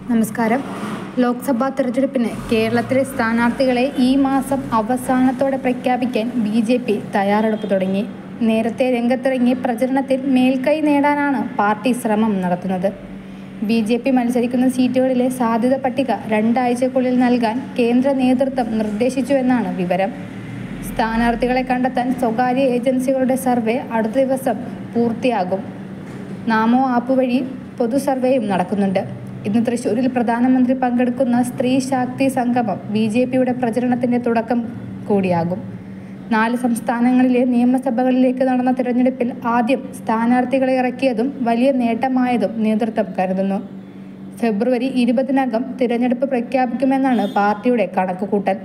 നമസ്കാരം ലോക്സഭാ തെരഞ്ഞെടുപ്പിന് കേരളത്തിലെ സ്ഥാനാർത്ഥികളെ ഈ മാസം അവസാനത്തോടെ പ്രഖ്യാപിക്കാൻ ബി ജെ പി തയ്യാറെടുപ്പ് തുടങ്ങി നേരത്തെ രംഗത്തിറങ്ങി പ്രചരണത്തിൽ മേൽക്കൈ നേടാനാണ് പാർട്ടി ശ്രമം നടത്തുന്നത് ബി ജെ പി മത്സരിക്കുന്ന സീറ്റുകളിലെ സാധ്യത പട്ടിക രണ്ടാഴ്ചക്കുള്ളിൽ നൽകാൻ കേന്ദ്ര നേതൃത്വം നിർദ്ദേശിച്ചുവെന്നാണ് വിവരം സ്ഥാനാർത്ഥികളെ കണ്ടെത്താൻ സ്വകാര്യ ഏജൻസികളുടെ സർവേ അടുത്ത ദിവസം പൂർത്തിയാകും നാമോ ആപ്പ് വഴി പൊതു സർവേയും നടക്കുന്നുണ്ട് ഇന്ന് തൃശ്ശൂരിൽ പ്രധാനമന്ത്രി പങ്കെടുക്കുന്ന സ്ത്രീ ശാക്തി സംഗമം ബി ജെ പിയുടെ പ്രചരണത്തിന്റെ തുടക്കം കൂടിയാകും നാല് സംസ്ഥാനങ്ങളിലെ നിയമസഭകളിലേക്ക് നടന്ന തിരഞ്ഞെടുപ്പിൽ ആദ്യം സ്ഥാനാർത്ഥികളെ ഇറക്കിയതും വലിയ നേട്ടമായതും നേതൃത്വം കരുതുന്നു ഫെബ്രുവരി ഇരുപതിനകം തിരഞ്ഞെടുപ്പ് പ്രഖ്യാപിക്കുമെന്നാണ് പാർട്ടിയുടെ കണക്കുകൂട്ടൽ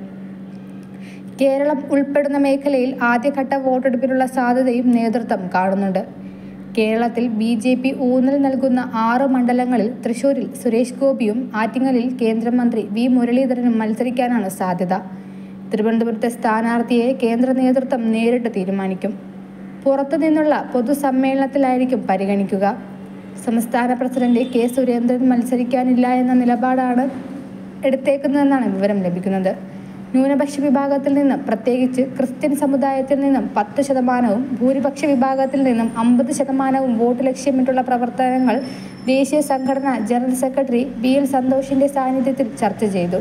കേരളം ഉൾപ്പെടുന്ന മേഖലയിൽ ആദ്യഘട്ട വോട്ടെടുപ്പിനുള്ള സാധ്യതയും നേതൃത്വം കാണുന്നുണ്ട് കേരളത്തിൽ ബി ജെ പി ഊന്നൽ നൽകുന്ന ആറ് മണ്ഡലങ്ങളിൽ തൃശൂരിൽ സുരേഷ് ഗോപിയും ആറ്റിങ്ങലിൽ കേന്ദ്രമന്ത്രി വി മുരളീധരനും മത്സരിക്കാനാണ് സാധ്യത തിരുവനന്തപുരത്തെ സ്ഥാനാർത്ഥിയെ കേന്ദ്ര നേതൃത്വം നേരിട്ട് തീരുമാനിക്കും പുറത്തു നിന്നുള്ള പൊതുസമ്മേളനത്തിലായിരിക്കും പരിഗണിക്കുക സംസ്ഥാന പ്രസിഡന്റ് കെ സുരേന്ദ്രൻ മത്സരിക്കാനില്ല എന്ന നിലപാടാണ് എടുത്തേക്കുന്നതെന്നാണ് വിവരം ലഭിക്കുന്നത് ന്യൂനപക്ഷ വിഭാഗത്തിൽ നിന്നും പ്രത്യേകിച്ച് ക്രിസ്ത്യൻ സമുദായത്തിൽ നിന്നും പത്ത് ശതമാനവും ഭൂരിപക്ഷ വിഭാഗത്തിൽ നിന്നും അമ്പത് ശതമാനവും വോട്ട് ലക്ഷ്യമിട്ടുള്ള പ്രവർത്തനങ്ങൾ ദേശീയ സംഘടന ജനറൽ സെക്രട്ടറി ബി എൽ സന്തോഷിന്റെ സാന്നിധ്യത്തിൽ ചർച്ച ചെയ്തു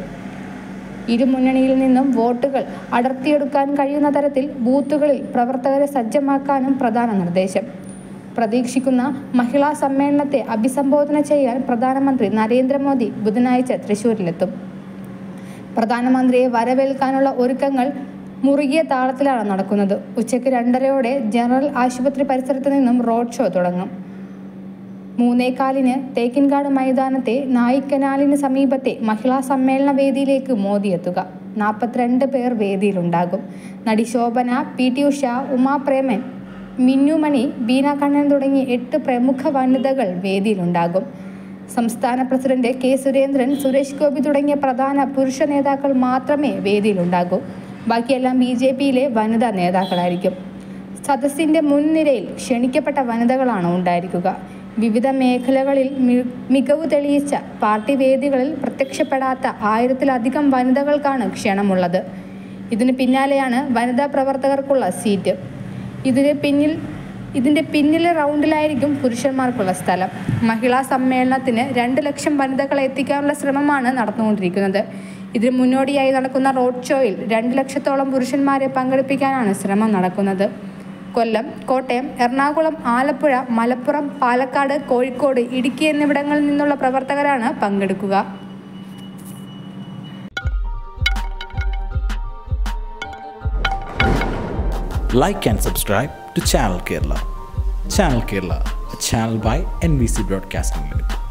ഇരു മുന്നണിയിൽ നിന്നും വോട്ടുകൾ അടർത്തിയെടുക്കാൻ കഴിയുന്ന തരത്തിൽ ബൂത്തുകളിൽ പ്രവർത്തകരെ സജ്ജമാക്കാനും പ്രധാന നിർദ്ദേശം പ്രതീക്ഷിക്കുന്ന മഹിളാ സമ്മേളനത്തെ അഭിസംബോധന ചെയ്യാൻ പ്രധാനമന്ത്രി നരേന്ദ്രമോദി ബുധനാഴ്ച തൃശൂരിലെത്തും പ്രധാനമന്ത്രിയെ വരവേൽക്കാനുള്ള ഒരുക്കങ്ങൾ മുറുകിയ താളത്തിലാണ് നടക്കുന്നത് ഉച്ചയ്ക്ക് രണ്ടരയോടെ ജനറൽ ആശുപത്രി പരിസരത്ത് നിന്നും റോഡ് ഷോ തുടങ്ങും മൂന്നേകാലിന് തേക്കിൻകാട് മൈതാനത്തെ നായിക്കനാലിന് സമീപത്തെ മഹിളാ സമ്മേളന വേദിയിലേക്ക് മോദി എത്തുക നാൽപ്പത്തിരണ്ട് പേർ വേദിയിലുണ്ടാകും നടി ശോഭന പി ടി ഉഷ ഉമാ പ്രേമൻ മിന്നുമണി ബീന കണ്ണൻ തുടങ്ങി എട്ട് പ്രമുഖ വനിതകൾ വേദിയിലുണ്ടാകും സംസ്ഥാന പ്രസിഡന്റ് കെ സുരേന്ദ്രൻ സുരേഷ് ഗോപി തുടങ്ങിയ പ്രധാന പുരുഷ നേതാക്കൾ മാത്രമേ വേദിയിലുണ്ടാകൂ ബാക്കിയെല്ലാം ബി ജെ പിയിലെ വനിതാ നേതാക്കളായിരിക്കും സദസ്സിന്റെ മുൻനിരയിൽ ക്ഷണിക്കപ്പെട്ട വനിതകളാണ് ഉണ്ടായിരിക്കുക വിവിധ മേഖലകളിൽ മി- മികവ് തെളിയിച്ച പാർട്ടി വേദികളിൽ പ്രത്യക്ഷപ്പെടാത്ത ആയിരത്തിലധികം വനിതകൾക്കാണ് ക്ഷണമുള്ളത് ഇതിന് പിന്നാലെയാണ് വനിതാ പ്രവർത്തകർക്കുള്ള സീറ്റ് ഇതിന് പിന്നിൽ ഇതിന്റെ പിന്നിലെ റൗണ്ടിലായിരിക്കും പുരുഷന്മാർക്കുള്ള സ്ഥലം മഹിളാ സമ്മേളനത്തിന് രണ്ട് ലക്ഷം വനിതകളെ എത്തിക്കാനുള്ള ശ്രമമാണ് നടന്നുകൊണ്ടിരിക്കുന്നത് ഇതിന് മുന്നോടിയായി നടക്കുന്ന റോഡ് ഷോയിൽ രണ്ട് ലക്ഷത്തോളം പുരുഷന്മാരെ പങ്കെടുപ്പിക്കാനാണ് ശ്രമം നടക്കുന്നത് കൊല്ലം കോട്ടയം എറണാകുളം ആലപ്പുഴ മലപ്പുറം പാലക്കാട് കോഴിക്കോട് ഇടുക്കി എന്നിവിടങ്ങളിൽ നിന്നുള്ള പ്രവർത്തകരാണ് പങ്കെടുക്കുക like and subscribe to Channel Kerala. Channel Kerala, a channel by NBC Broadcasting Limited.